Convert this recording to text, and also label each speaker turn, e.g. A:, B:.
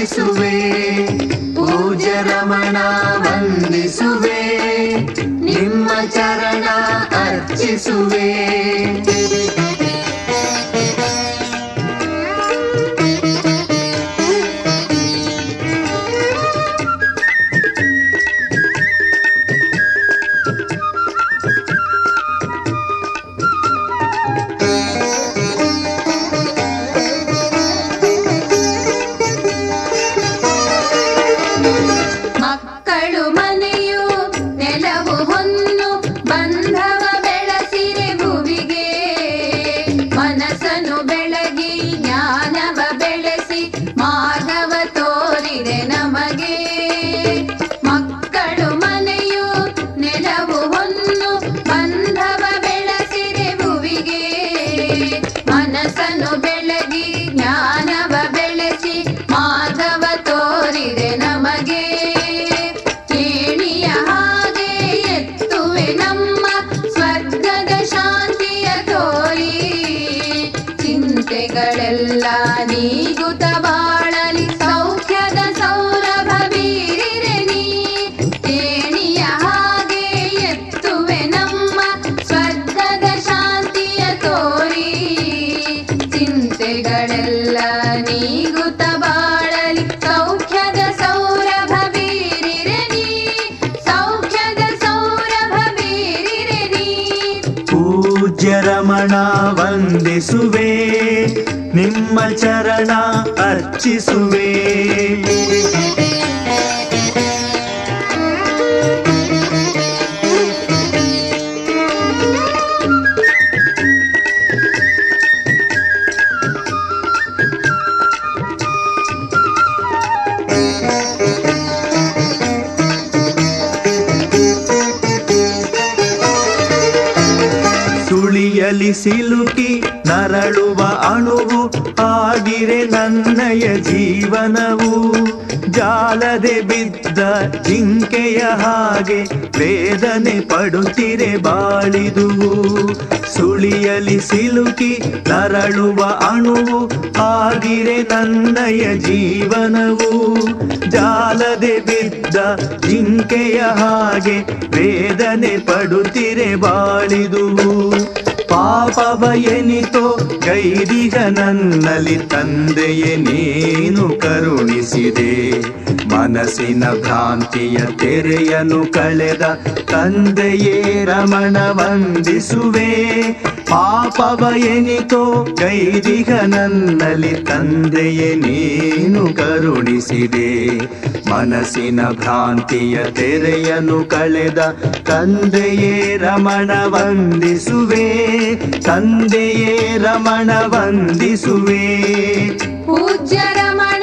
A: ಅರ್ಚಿಸುವೆ ಪೂಜ್ಯ ರಮಣ ವಂದಿಸುವೆ ನಿಮ್ಮ ಚರಣ ಅರ್ಚಿಸುವೆ
B: ಮಕ್ಕಳು ಮನೆಯು ನೆಲವು ಹೊನ್ನು ಬಂಧವ ಬೆಳೆಸಿರೆ ಭುವಿಗೆ ಮನಸ್ಸನ್ನು ಬೆಳಗಿ ಜ್ಞಾನವ ಬೆಳೆಸಿ ಮಾರ್ಗವ ತೋರಿದೆ ನಮಗೆ ಮಕ್ಕಳು ಮನೆಯು ನೆಲವು ಹೊನ್ನು ಬಂಧವ ಬೆಳೆಸಿರೆ ಭುವಿಗೆ ಮನಸ್ಸನ್ನು ಬೆಳಗಿ ಜ್ಞಾನವ ಬೆಳೆಸಿ ಮಾರ್ಗವ ತೋರಿದೆ ನಮಗೆ ಏಣಿಯ ಹಾಗೆ ಎತ್ತುವೆ ನಮ್ಮ ಸ್ವರ್ಗದ ಶಾಂತಿಯ ತೋರಿ ಚಿಂತೆಗಳೆಲ್ಲ ನೀಗುತ್ತ ಬಾಳಲಿ ಸೌಖ್ಯದ ಸೌರಭ ಬೀರಿರೆ ನೀ ಏಣಿಯ ಹಾಗೆ ಎತ್ತುವೆ ನಮ್ಮ ಸ್ವರ್ಗದ ಶಾಂತಿಯ ತೋರಿ ಚಿಂತೆಗಳೆಲ್ಲ ನೀಗುತ್ತ ಬಾಳಲಿ ಸೌಖ್ಯದ ಸೌರಭ ಬೀರಿರೆ ನೀ ಸೌಖ್ಯದ ಸೌರಭ ಬೀರಿರೆ ನೀ
A: ಪೂಜ್ಯ ರಮಣ ವಂದಿಸುವೆ ನಿಮ್ಮ ಚರಣ ಅರ್ಚಿಸುವೆ ಸುಳಿಯಲಿ ಸಿಲುಕಿ ನರಳುವ ಅಣುವು ಆಗಿರೆ ನನ್ನಯ ಜೀವನವು ಜಾಲದೆ ಬಿದ್ದ ಜಿಂಕೆಯ ಹಾಗೆ ವೇದನೆ ಪಡುತ್ತಿರೆ ಬಾಳಿದುವು ಸುಳಿಯಲಿ ಸಿಲುಕಿ ನರಳುವ ಅಣುವು ಆಗಿರೆ ನನ್ನಯ ಜೀವನವು ಜಾಲದೆ ಬಿದ್ದ ಜಿಂಕೆಯ ಹಾಗೆ ವೇದನೆ ಪಡುತ್ತಿರೆ ಬಾಳಿದುವು ಪಾಪವ ಎನಿತೋ ಗೈದಿಗ ನನ್ನಲ್ಲಿ ತಂದೆಯೇ ನೀನು ಕರುಣಿಸಿದೆ ಮನಸ್ಸಿನ ಭ್ರಾಂತಿಯ ತೆರೆಯನು ಕಳೆದ ತಂದೆಯೇ ರಮಣ ವಂದಿಸುವೆ ಪಾಪವ ಎನಿತೋ ಗೈದಿಗ ನನ್ನಲ್ಲಿ ತಂದೆಯೇ ನೀನು ಕರುಣಿಸಿದೆ ಮನಸ್ಸಿನ ಭ್ರಾಂತಿಯ ತೆರೆಯನು ಕಳೆದ ತಂದೆಯೇ ರಮಣ ವಂದಿಸುವೆ ತಂದೆಯೇ ರಮಣ ವಂದಿಸುವೆ
B: ಪೂಜ್ಯ ರಮಣ